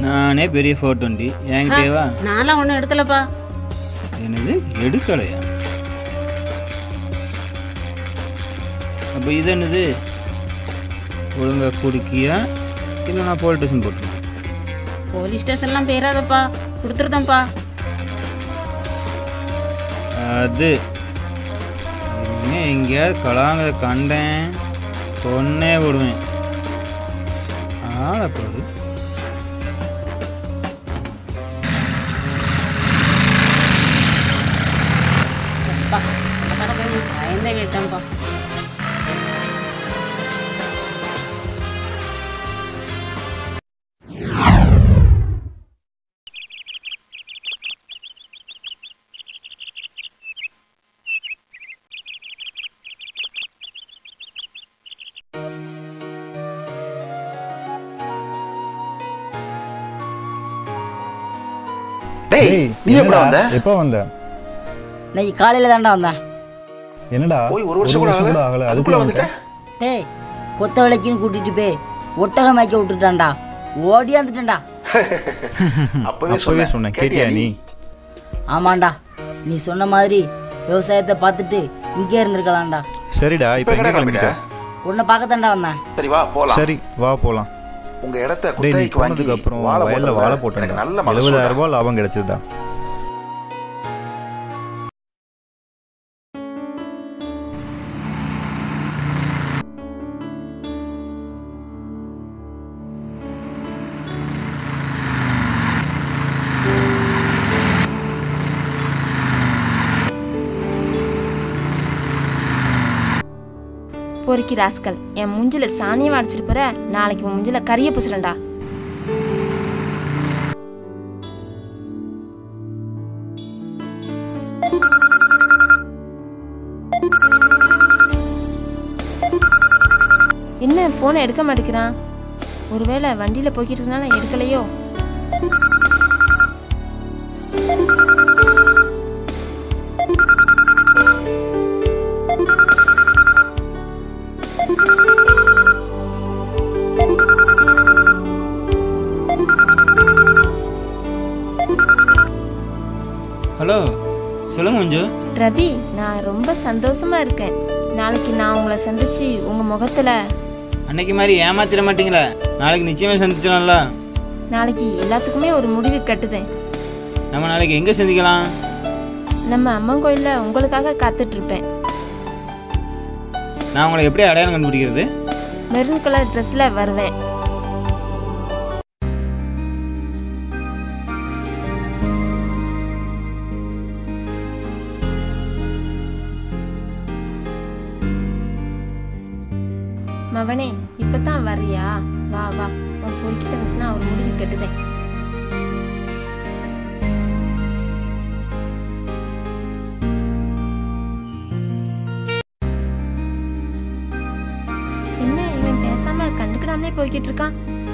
நானே பெரிய four twenty என்கிட்டேவா நான்லாம் ஒன்றும் எடுக்கலப்பா என்னது எடுக்கலையா அப்போ இது என்னது ஒழுங்கா குடிக்கியா இல்லை நான் போலீஸ் ஸ்டேஷன் போட்டுருவேன் போலீஸ் ஸ்டேஷன்லாம் போயிடாதப்பா கொடுத்துருதேன்ப்பா அது இனிமே எங்கேயாவது கலாங்கதை கண்டேன் கொன்னே விடுவேன் ஆளை பாரு அப்பா அக்கறை போய் பயந்தே கேட்டேன்ப்பா டேய் நீ எப்படா வந்த எப்போ வந்த இன்னைக்கு காலையில தான்டா வந்தேன் என்னடா போய் ஒரு வருஷம் கூட ஆகல ஆகல அதுக்குள்ள அதுக்குள்ள வந்துட்டேன் டேய் கொத்த விளக்கின்னு கூட்டிட்டு போய் ஒட்டகம் மேய்க்க விட்டுட்டான்டா ஓடியாந்துட்டேன்டா அப்பவே அப்பவே சொன்னேன் கேட்டியா நீ ஆமாண்டா நீ சொன்ன மாதிரி விவசாயத்தை பார்த்துட்டு இங்கே இருந்திருக்கலாம்டா சரிடா இப்போ இப்ப எங்க எங்கடா கிளம்பிட்ட உன்னை பார்க்கத்தான்டா வந்தேன் சரி வா போலாம் சரி வா போலாம் உங்க இடத்த டேய் நீ குத்தகைக்கு வாங்கி போனதுக்கு அப்புறம் வாழை வயல்ல போட்டதுல வாழை எனக்கு போட்டேன் நல்ல மனசு எழுபதாயிரம் ரூபாய் லாபம் கிடைச்சதுடா பொறுக்கி ராஸ்கல் என் முஞ்சில சாணியம் அடிச்சிட்டு போற நாளைக்கு உன் முஞ்சில கரிய புசுறேன்டா என்ன போனை எடுக்க மாட்டேங்கிறான் ஒருவேளை வண்டியில போய்கிட்டு இருக்கனால எடுக்கலையோ ஹலோ சொல்லுங்க மஞ்சு ரவி நான் ரொம்ப சந்தோஷமா இருக்கேன் நாளைக்கு நான் உங்களை சந்திச்சு உங்க முகத்துல அன்னைக்கு மாதிரி ஏமாத்திட மாட்டீங்களா நாளைக்கு நிச்சயமே சந்திச்சிடலாம்ல நாளைக்கு எல்லாத்துக்குமே ஒரு முடிவு கட்டுதேன் நம்ம நாளைக்கு எங்கே சந்திக்கலாம் நம்ம அம்மன் கோயில்ல உங்களுக்காக காத்துட்டு இருப்பேன் நான் உங்களை எப்படி அடையாளம் கண்டுபிடிக்கிறது மெரூன் கலர் ட்ரெஸ்ல வருவேன் மவனே இப்பதான் வர்றியா வா வா உன் பொறுக்கிட்ட நான் ஒரு முடிவு கட்டுதேன் என்ன இவன் பேசாம கண்டுக்கிடாமலே போய்கிட்டு இருக்கான்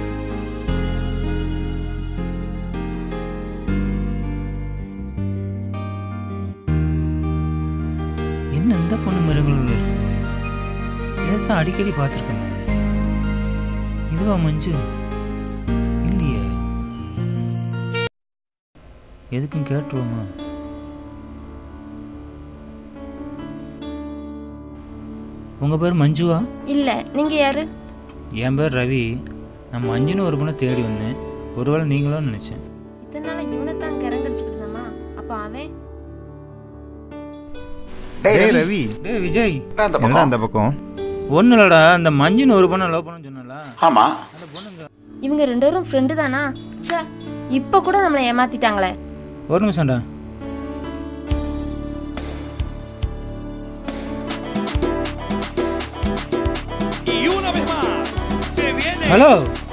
என்ன இந்த பொண்ணு மிருகங்கள் இருக்கு இதைத்தான் அடிக்கடி பார்த்துருக்கேன் இதுவா மஞ்சு இல்லையே எதுக்கும் கேட்டுருவோமா உங்கள் பேர் மஞ்சுவா இல்ல நீங்க யாரு என் பேர் ரவி நான் மஞ்சுன்னு ஒரு பொண்ணை தேடி வந்தேன் ஒருவேளை நீங்களும் நினச்சேன் இத்தனை நாளா இவனை தான் கரங்கடிச்சுக்கிட்டு இருந்தாமா அப்ப அவன் டேய் டேய் ரவி ரவி டேய் விஜய் என்னடா அந்த என்னடா பக்கம் அந்த பக்கம் ஒன்றும் இல்லடா அந்த மஞ்சுன்னு ஒரு பொண்ணை லவ் பண்ண சொன்னல ஆமா அந்த பொண்ணுங்க இவங்க ரெண்டு பேரும் ஃப்ரெண்டு தானா ச்சே இப்ப கூட நம்மளை ஏமாத்திட்டாங்களே ஒரு நிமிஷம்டா ஹலோ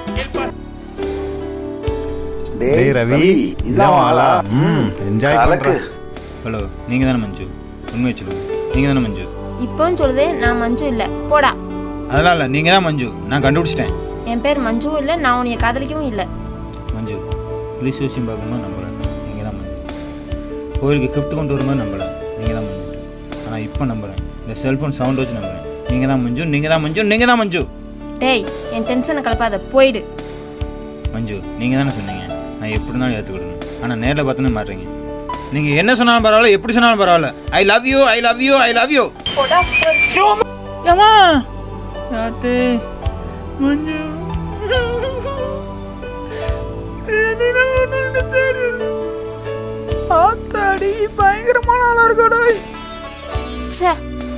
டேய் ரவி இதான் ஆளா ம் என்ஜாய் கலக்கு பண்றேன் ஹலோ நீங்கள் தானே மஞ்சு உண்மையை சொல்லுங்க நீங்கள் தானே மஞ்சு இப்போவும் சொல்லுதே நான் மஞ்சு இல்ல போடா அதெல்லாம் இல்லை நீங்கள் தான் மஞ்சு நான் கண்டுபிடிச்சிட்டேன் என் பேர் மஞ்சுவும் இல்ல நான் உன்னைய காதலிக்கவும் இல்ல மஞ்சு கிளிஸ் விஷயம் பார்க்கும்போது நம்பலை நீங்கள் தான் மஞ்சு கோயிலுக்கு கிஃப்ட் கொண்டு வரும்போது நம்பலை நீங்கள் தான் மஞ்சு ஆனால் இப்போ நம்புகிறேன் இந்த செல்ஃபோன் சவுண்ட் வச்சு நம்புகிறேன் நீங்கள் தான் மஞ்சு நீங்கள் தான் மஞ்சு நீங்கள் தான் மஞ்சு டேய் என் டென்ஷனை கலப்பாத போயிடு மஞ்சு நீங்கள் தானே சொன்னீங்க நான் எப்படி இருந்தாலும் ஏற்றுக்கிடுங்க ஆனால் நேரில் பார்த்தோன்னே மாறுறீங்க நீங்கள் என்ன சொன்னாலும் பரவாயில்ல எப்படி சொன்னாலும் பரவாயில்ல I love you I love you I love you ஏமா யாத்தே மஞ்சு ஆத்தாடி பயங்கரமான ஆளா இருக்கடா ச்சே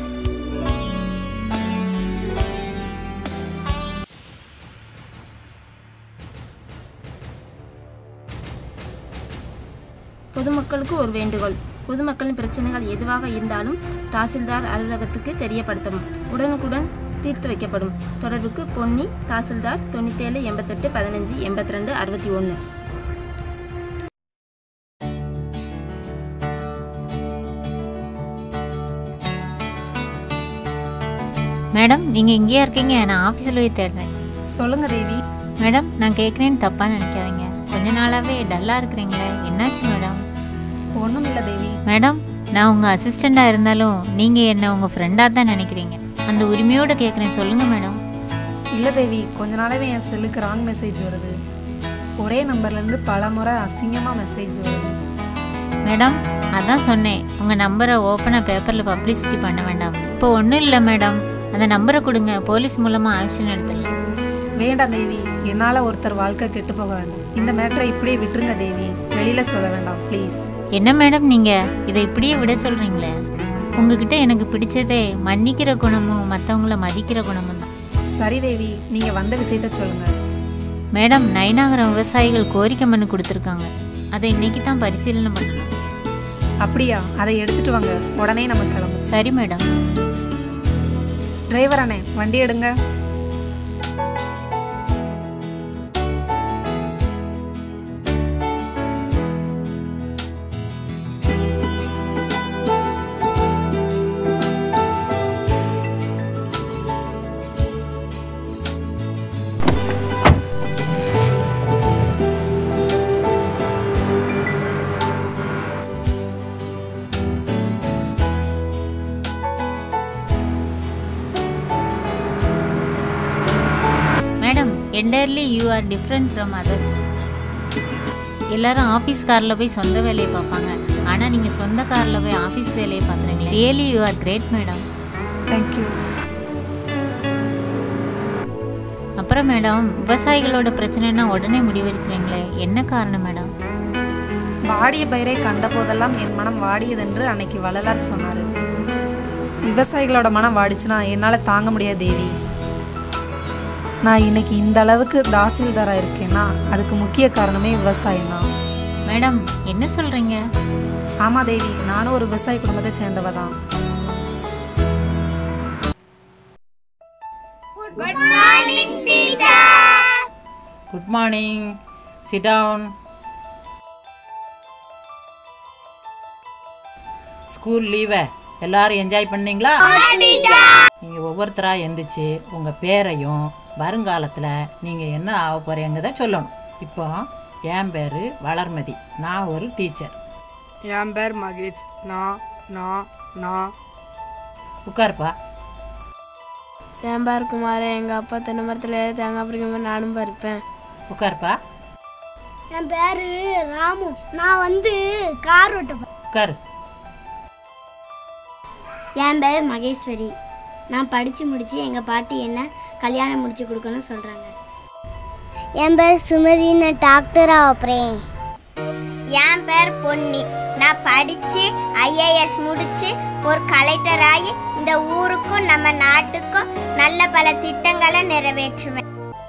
பொதுமக்களுக்கு ஒரு வேண்டுகோள் பொதுமக்களின் பிரச்சனைகள் எதுவாக இருந்தாலும் தாசில்தார் அலுவலகத்துக்கு தெரியப்படுத்தவும் உடனுக்குடன் தீர்த்து வைக்கப்படும் தொடர்புக்கு பொன்னி தாசில்தார் தொண்ணூத்தேழு எண்பத்தெட்டு பதினஞ்சு எண்பத்தி ரெண்டு அறுபத்தி ஒன்று மேடம் நீங்கள் இங்கேயா இருக்கீங்க நான் ஆஃபீஸில் போய் தேடுறேன் சொல்லுங்க தேவி மேடம் நான் கேட்குறேன்னு தப்பாக நினைக்காதீங்க கொஞ்ச நாளாகவே டல்லாக இருக்கிறீங்களே என்னாச்சு மேடம் ஒன்றும் இல்லை தேவி மேடம் நான் உங்கள் அசிஸ்டண்ட்டாக இருந்தாலும் நீங்கள் என்னை உங்கள் ஃப்ரெண்டாக தான் நினைக்கிறீங்க அந்த உரிமையோடு கேட்குறேன் சொல்லுங்கள் மேடம் இல்லை தேவி கொஞ்ச நாளாவே என் செல்லுக்கு ராங் மெசேஜ் வருது ஒரே நம்பர்லேருந்து பல முறை அசிங்கமாக மெசேஜ் வருது மேடம் அதான் சொன்னேன் உங்கள் நம்பரை ஓப்பனாக பேப்பரில் பப்ளிசிட்டி பண்ண வேண்டாம் இப்போ ஒன்றும் இல்லை மேடம் அந்த நம்பரை கொடுங்க போலீஸ் மூலமாக ஆக்ஷன் எடுத்துடலாம் வேண்டாம் தேவி என்னால் ஒருத்தர் வாழ்க்கை கெட்டு போக வேண்டாம் இந்த மேட்டரை இப்படியே விட்டுருங்க தேவி வெளியில் சொல்ல வேண்டாம் ப்ளீஸ் என்ன மேடம் நீங்கள் இதை இப்படியே விட சொல்கிறீங்களே உங்ககிட்ட எனக்கு பிடிச்சதே மன்னிக்கிற குணமும் மற்றவங்கள மதிக்கிற குணமும் தான் சரி தேவி நீங்கள் வந்த விஷயத்த சொல்லுங்கள் மேடம் நைனாகரம் விவசாயிகள் கோரிக்கை மனு கொடுத்துருக்காங்க அதை இன்னைக்கு தான் பரிசீலனை பண்ணணும் அப்படியா அதை எடுத்துட்டு வாங்க உடனே நம்ம கிளம்பும் சரி மேடம் டிரைவர் அண்ணே வண்டி எடுங்க madam entirely you are different from others எல்லாரும் ஆஃபீஸ் காரில் போய் சொந்த வேலையை பார்ப்பாங்க ஆனால் நீங்கள் சொந்த காரில் போய் ஆஃபீஸ் வேலையை பார்க்குறீங்களே really you are great madam thank you அப்புறம் மேடம் விவசாயிகளோட பிரச்சனைனா உடனே முடிவெடுக்கிறீங்களே என்ன காரணம் மேடம் வாடிய பயிரை கண்ட போதெல்லாம் என் மனம் வாடியதென்று அன்னைக்கு வள்ளலார் சொன்னார் விவசாயிகளோட மனம் வாடிச்சுன்னா என்னால் தாங்க முடியாது தேவி நான் இன்னைக்கு இந்த அளவுக்கு தாசில்தாராக இருக்கேன்னா அதுக்கு முக்கிய காரணமே விவசாயம் தான் மேடம் என்ன சொல்கிறீங்க ஆமாம் தேவி நானும் ஒரு விவசாய குடும்பத்தை சேர்ந்தவ தான் good morning sit down school லீவை எல்லாரும் என்ஜாய் பண்ணீங்களா நீங்க ஒவ்வொருத்தரா எந்திரிச்சு உங்க பேரையும் வருங்காலத்துல நீங்க என்ன ஆக போறீங்கத சொல்லணும் இப்போ என் பேரு வளர்மதி நான் ஒரு டீச்சர் என் பேர் மகேஷ் நான் நான் நான் உட்காருப்பா என் பேர் குமார் எங்கள் அப்பா தென்னை மரத்தில் தேங்காய் பறிக்கும் போது நானும் பறிப்பேன் உட்காருப்பா என் பேரு ராமு நான் வந்து கார் ஓட்ட உட்காரு என் பேர் மகேஸ்வரி நான் படித்து முடித்து எங்கள் பாட்டி என்ன கல்யாணம் முடிச்சு கொடுக்கணும்னு சொல்கிறாங்க என் பேர் சுமதி நான் டாக்டராக வைப்பேன் என் பேர் பொன்னி நான் படித்து ஐஏஎஸ் முடித்து ஒரு கலெக்டர் ஆகி இந்த ஊருக்கும் நம்ம நாட்டுக்கும் நல்ல பல திட்டங்களை நிறைவேற்றுவேன்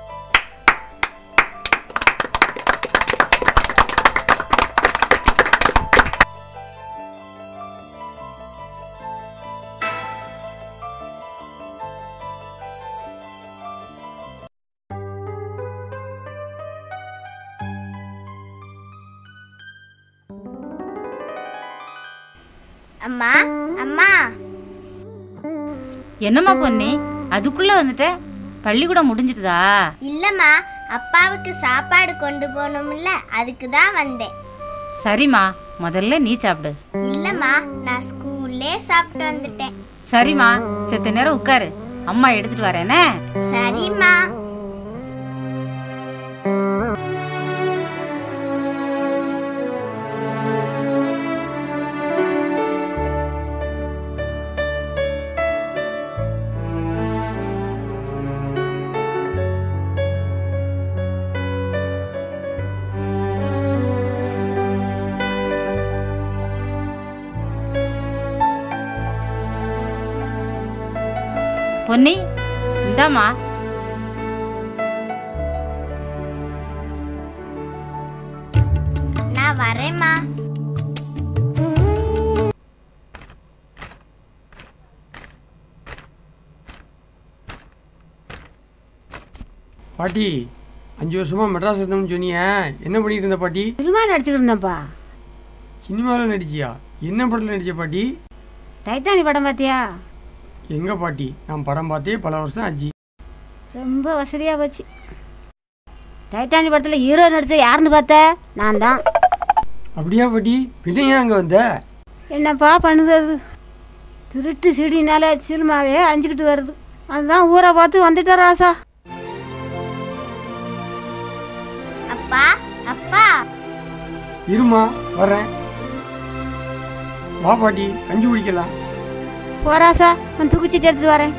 அம்மா அம்மா என்னம்மா பொண்ணு அதுக்குள்ள வந்துட்ட பள்ளிக்கூடம் முடிஞ்சுதா இல்லம்மா அப்பாவுக்கு சாப்பாடு கொண்டு போகணும்ல அதுக்கு தான் வந்தேன் சரிம்மா முதல்ல நீ சாப்பிடு இல்லம்மா நான் ஸ்கூல்லே சாப்பிட்டு வந்துட்டேன் சரிம்மா செத்த நேரம் உட்காரு அம்மா எடுத்துட்டு வரேனே சரிம்மா பொன்னி இந்தாம்மா நான் வரேம்மா பாட்டி அஞ்சு வருஷமா மெட்ராஸ் இருந்தோம்னு சொன்னியே என்ன பண்ணிட்டு இருந்த பாட்டி சினிமா நடிச்சுக்கிட்டு இருந்தேன்ப்பா சினிமாவில் நடிச்சியா என்ன படத்தில் நடிச்ச பாட்டி டைட்டானி படம் பார்த்தியா எங்க பாட்டி நான் படம் பார்த்தே பல வருஷம் ஆச்சு ரொம்ப வசதியாக போச்சு டைட்டானி படத்தில் ஹீரோ நடிச்ச யாருன்னு பார்த்த நான் தான் அப்படியா பாட்டி பின்ன ஏன் அங்கே வந்த என்னப்பா பண்ணுது அது திருட்டு சிடினால சினிமாவே அழிஞ்சிக்கிட்டு வருது அதுதான் ஊரை பார்த்து வந்துட்டேன் ராசா அப்பா அப்பா இருமா வர்றேன் வா பாட்டி கஞ்சி குடிக்கலாம் போராசா நான் தூக்கிச்சிட்டு எடுத்துட்டு வரேன்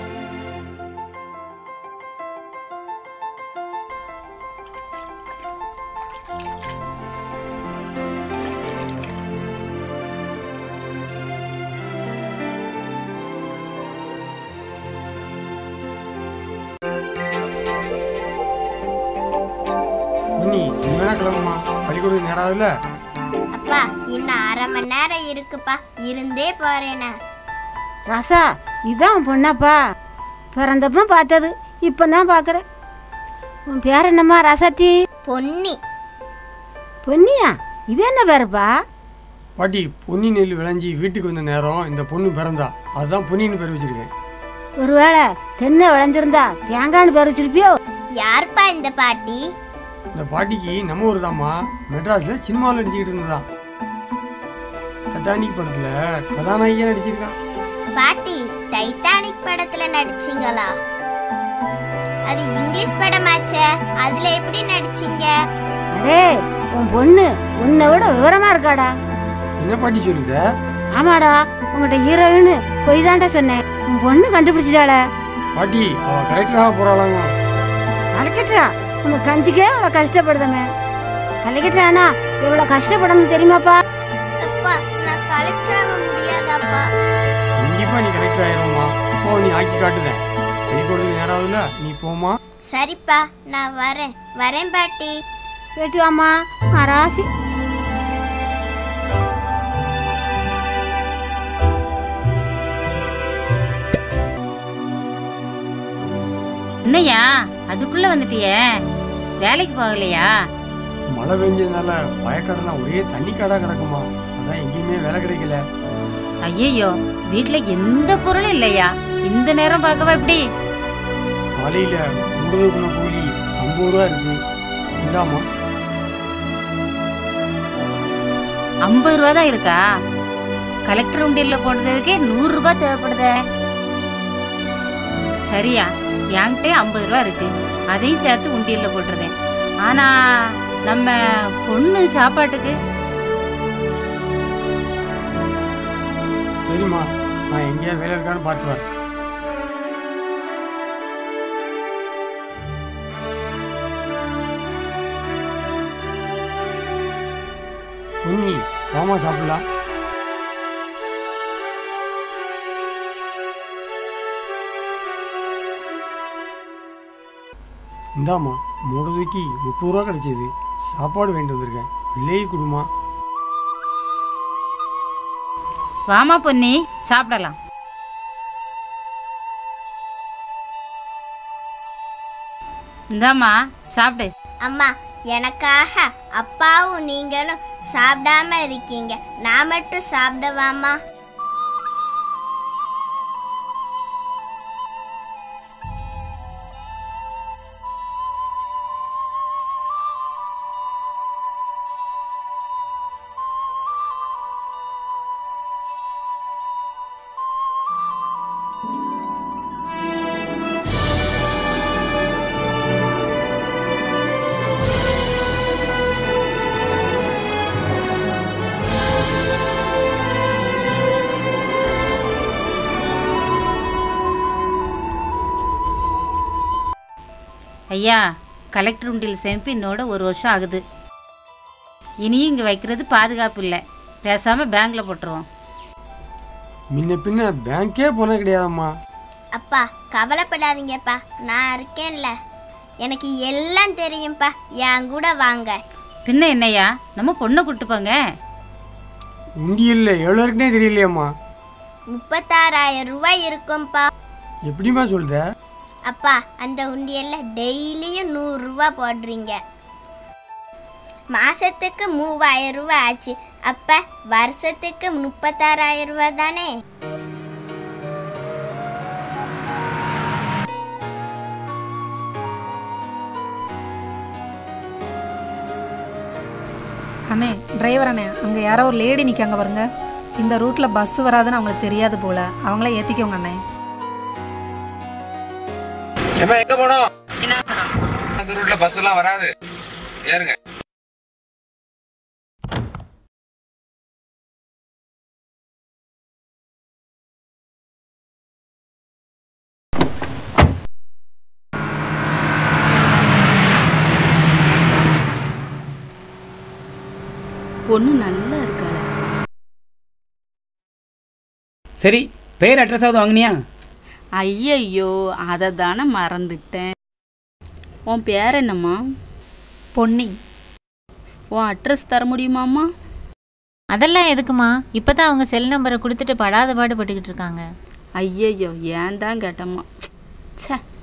பொன்னி நீ வேணா கிளம்புமா பள்ளிக்கூடம் நேரம் ஆகுதுல்ல அப்பா இன்னும் அரை மணி நேரம் இருக்குப்பா இருந்தே போறேனே ராசா இதான் உன் பொண்ணாப்பா பிறந்தப்போ பார்த்தது இப்போ தான் பார்க்குறேன் உன் பேர் என்னம்மா ராசாத்தி பொன்னி பொன்னியா இது என்ன பேருப்பா பாட்டி பொன்னி நெல் விளைஞ்சி வீட்டுக்கு வந்த நேரம் இந்த பொண்ணு பிறந்தா அதுதான் பொன்னின்னு பேர் வச்சிருக்கேன் ஒருவேளை தென்னை விளைஞ்சிருந்தா தேங்காய்னு பேர் வச்சிருப்பியோ யாருப்பா இந்த பாட்டி இந்த பாட்டிக்கு நம்ம ஊர் தாம்மா மெட்ராஸில் சினிமாவில் நடிச்சுக்கிட்டு இருந்ததா டட்டானிக் படத்தில் கதாநாயகியாக நடிச்சிருக்கான் பாட்டி டைட்டானிக் படத்துல நடிச்சீங்களா அது இங்கிலீஷ் படமாச்சே அதுல எப்படி நடிச்சீங்க அடே உன் பொண்ணு உன்னை விட விவரமா இருக்காடா என்ன பாட்டி சொல்லுத ஆமாடா உங்கள்கிட்ட ஹீரோயின் பொய் தான்டா சொன்னேன் உன் பொண்ணு கண்டுபிடிச்சிட்டாள பாட்டி அவ கரெக்டாக போகிறாளாங்க கலக்கட்டா நம்ம கஞ்சிக்கே அவ்வளோ கஷ்டப்படுதமே கலக்கட்டானா இவ்வளோ கஷ்டப்படணும் தெரியுமாப்பா அப்பா நான் கலெக்டர் ஆக முடியாதாப்பா கண்டிப்பாக நீ கரெக்ட் ஆயிரும்மா இப்போ நீ ஆக்கி காட்டுத பள்ளிக்கூடத்துக்கு நேரம் ஆகுதுல்ல நீ போமா சரிப்பா நான் வரேன் வரேன் பாட்டி போயிட்டு வாம்மா மராசி என்னய்யா அதுக்குள்ள வந்துட்டியே வேலைக்கு போகலையா மழை பெஞ்சதுனால வயக்காடெல்லாம் ஒரே தண்ணி காடாக கிடக்குமா அதான் எங்கேயுமே வேலை கிடைக்கல ஐயையோ வீட்ல எந்த பொருளும் இல்லையா இந்த நேரம் பார்க்கவா எப்படி காலையில் முடுதுக்குன கூலி ஐம்பது ரூபா இருக்கு இந்தாம்மா ஐம்பது ரூபா தான் இருக்கா கலெக்டர் உண்டியல்ல போடுறதுக்கே நூறு ரூபாய் தேவைப்படுதே சரியா என்கிட்டே ஐம்பது ரூபா இருக்கு அதையும் சேர்த்து உண்டியல்ல போட்டுருதேன் ஆனா நம்ம பொண்ணு சாப்பாட்டுக்கு சரிம்மா நான் எங்கேயா வேலை இருக்கான்னு பார்த்து வரேன் பொன்னி வாமா சாப்பிடலாம் இந்தாம்மா மூணு தூக்கி முப்பது ரூபா கிடைச்சது சாப்பாடு வேண்டி வந்திருக்கேன் பிள்ளையை கொடுமா வாமா பொன்னி சாப்பிடலாம் இந்தாம்மா சாப்பிடு அம்மா எனக்காக அப்பாவும் நீங்களும் சாப்பிடாம இருக்கீங்க நான் மட்டும் சாப்பிடவாமா ஐயா கலெக்டர் உண்டியல் சேமிப்பு இன்னோட ஒரு வருஷம் ஆகுது இனியும் இங்கே வைக்கிறது பாதுகாப்பு இல்லை பேசாமல் பேங்க்கில் போட்டுருவோம் முன்ன பின்ன பேங்க்கே போனது கிடையாதம்மா அப்பா கவலைப்படாதீங்கப்பா நான் இருக்கேன்ல எனக்கு எல்லாம் தெரியும்ப்பா என் கூட வாங்க பின்ன என்னையா நம்ம பொண்ணை கூட்டு போங்க உண்டி இல்லை எவ்வளோ இருக்குன்னே தெரியலையம்மா முப்பத்தாறாயிரம் ரூபாய் இருக்கும்ப்பா எப்படிம்மா சொல்லுத அப்பா அந்த உண்டியல்ல டெய்லியும் நூறுரூவா போடுறீங்க மாசத்துக்கு மூவாயிரம் ரூபாய் ஆச்சு அப்ப வருஷத்துக்கு முப்பத்தாறாயிரம் ரூபாய் தானே அண்ணே டிரைவர் அண்ணே அங்கே யாரோ ஒரு லேடி நிற்காங்க பாருங்க இந்த ரூட்டில் பஸ் வராதுன்னு அவங்களுக்கு தெரியாது போல அவங்கள ஏற்றிக்கோங்க அண்ணே ஏம்மா எங்க போனோம் அந்த ரூட்ல பஸ் எல்லாம் வராது ஏறுங்க பொண்ணு நல்லா இருக்காள சரி பேர் அட்ரஸாவது வாங்கினியா ஐயையோ அதை தானே மறந்துட்டேன் உன் பேர் என்னம்மா பொன்னி உன் அட்ரஸ் தர முடியுமாம்மா அதெல்லாம் எதுக்குமா இப்பதான் அவங்க செல் நம்பரை கொடுத்துட்டு படாத பாடு பட்டுக்கிட்டு இருக்காங்க ஐயையோ ஏன் தான் கேட்டம்மா ச்சே